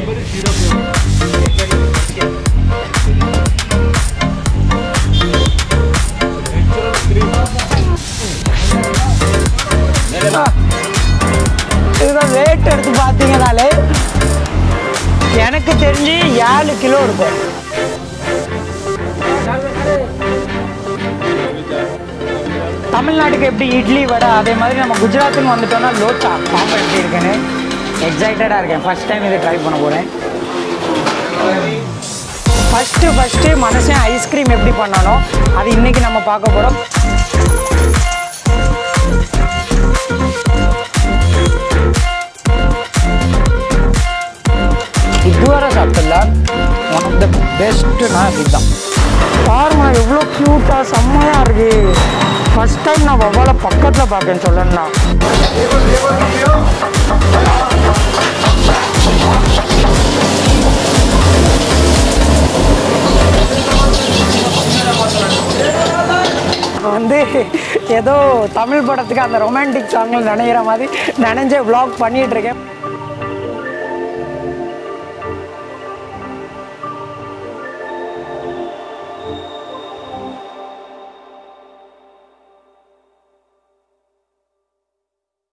இதுதான் ரேட் எடுத்து பார்த்தீங்கனாலே எனக்கு தெரிஞ்சு ஏழு கிலோ இருக்கும் தமிழ்நாட்டுக்கு எப்படி இட்லி வடை அதே மாதிரி நம்ம குஜராத்துன்னு வந்துட்டோம்னா லோச்சா பாப்பா எப்படி இருக்குன்னு எக்ஸைட்டடாக இருக்கேன் ஃபர்ஸ்ட் டைம் இதை ட்ரை பண்ண போகிறேன் ஃபஸ்ட்டு ஃபஸ்ட்டு மனுஷன் ஐஸ்கிரீம் எப்படி பண்ணணும் அது இன்னைக்கு நம்ம பார்க்க போகிறோம் இதுவரை சாப்பிட்டல ஒன் ஆஃப் த பெஸ்ட்டுனா இதுதான் பாருங்க எவ்வளோ க்யூட்டாக செம்மையாக இருக்கு ஃபஸ்ட் டைம் நான் வவ்வால பக்கத்தில் பார்க்கேன்னு சொல்லணும்னா வந்து ஏதோ தமிழ் படத்துக்கு அந்த ரொமான்டிக் சாங்கில் நினைக்கிற மாதிரி நினைஞ்சே vlog பண்ணிட்டு இருக்கேன்